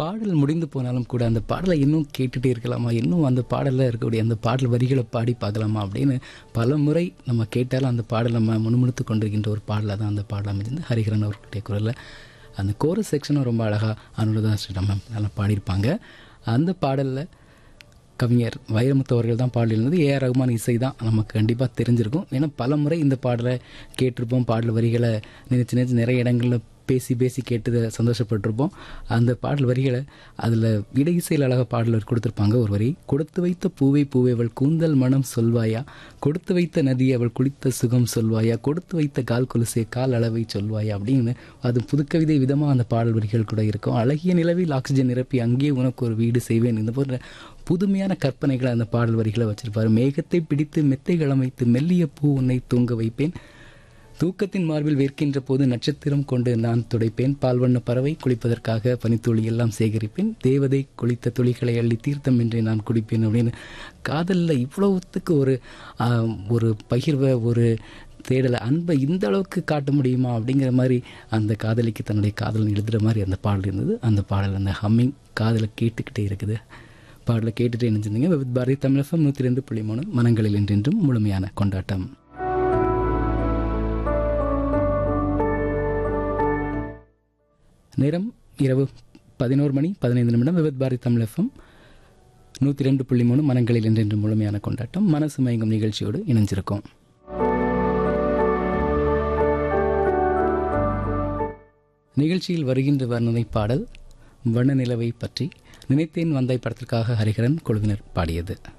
பாடல் முடிந்து போனாலும் கூட அந்த பாடலை இன்னும் கேட்டுட்டே இருக்கலாமா இன்னும் அந்த பாடலில் இருக்கக்கூடிய அந்த பாடல் வரிகளை பாடி பார்க்கலாமா அப்படின்னு பல முறை நம்ம கேட்டாலும் அந்த பாடல் நம்ம முணுமுணுத்து கொண்டிருக்கின்ற ஒரு பாடலாக தான் அந்த பாடல் அமைஞ்சிருந்து ஹரிஹரன் அவர்களுடைய குரலில் அந்த கோரஸ் செக்ஷனும் ரொம்ப அழகாக அனுராதா ஸ்ரீராம் நல்லா பாடியிருப்பாங்க அந்த பாடலில் கவிஞர் வைரமுத்து அவர்கள் தான் பாடியிருந்தது ஏஆர் ரகுமான் இசை தான் நமக்கு கண்டிப்பாக தெரிஞ்சிருக்கும் ஏன்னா பல முறை இந்த பாடலை கேட்டிருப்போம் பாடல் வரிகளை நினைச்சு நினைச்சு நிறைய இடங்களில் பேசி பேசி கேட்டு சந்தோஷப்பட்டிருப்போம் அந்த பாடல் வரிகளை அதில் இடையிசையில் அழகாக பாடல் கொடுத்துருப்பாங்க ஒரு வரி கொடுத்து வைத்த பூவை பூவை அவள் கூந்தல் மனம் சொல்வாயா கொடுத்து வைத்த நதி அவள் குளித்த சுகம் சொல்வாயா கொடுத்து வைத்த கால் கொலுசே கால் அளவை சொல்வாயா அப்படின்னு அது புதுக்கவிதை விதமாக அந்த பாடல் வரிகள் கூட இருக்கும் அழகிய நிலவில் ஆக்சிஜன் நிரப்பி அங்கேயே உனக்கு ஒரு வீடு செய்வேன் இந்த போன்ற புதுமையான கற்பனைகளை அந்த பாடல் வரிகளை வச்சிருப்பாரு மேகத்தை பிடித்து மெத்தைகள் அமைத்து மெல்லிய பூ உன்னை தூங்க வைப்பேன் தூக்கத்தின் மார்பில் வேர்க்கின்ற போது நட்சத்திரம் கொண்டு நான் துடைப்பேன் பால்வண்ண பறவை குளிப்பதற்காக பனித்துளி எல்லாம் சேகரிப்பேன் தேவதை குளித்த துளிகளை அள்ளி தீர்த்தம் என்று நான் குடிப்பேன் அப்படின்னு காதலில் இவ்வளவுத்துக்கு ஒரு ஆஹ், ஒரு பகிர்வை ஒரு தேடலை அன்பை இந்த அளவுக்கு காட்ட முடியுமா அப்படிங்கிற மாதிரி அந்த காதலிக்கு தன்னுடைய காதலன் எழுதுகிற மாதிரி அந்த பாடல் இருந்தது அந்த பாடல் அந்த ஹம்மிங் காதலை கேட்டுக்கிட்டே இருக்குது பாடலை கேட்டுட்டு நினைச்சிருந்தீங்க வித் பாரதி தமிழகம் நூற்றி ரெண்டு புள்ளி மூணு மனங்களில் என்றென்றும் முழுமையான கொண்டாட்டம் நேரம் இரவு பதினோரு மணி பதினைந்து நிமிடம் விபத் பாரதி தமிழ் எஃப்எம் நூற்றி ரெண்டு புள்ளி மூணு மனங்களில் என்றென்று முழுமையான கொண்டாட்டம் மனசு மயங்கும் நிகழ்ச்சியோடு இணைஞ்சிருக்கோம் நிகழ்ச்சியில் வருகின்ற வர்ணனை பாடல் வண்ண நிலவை பற்றி நினைத்தேன் வந்தாய் படத்திற்காக ஹரிஹரன் குழுவினர் பாடியது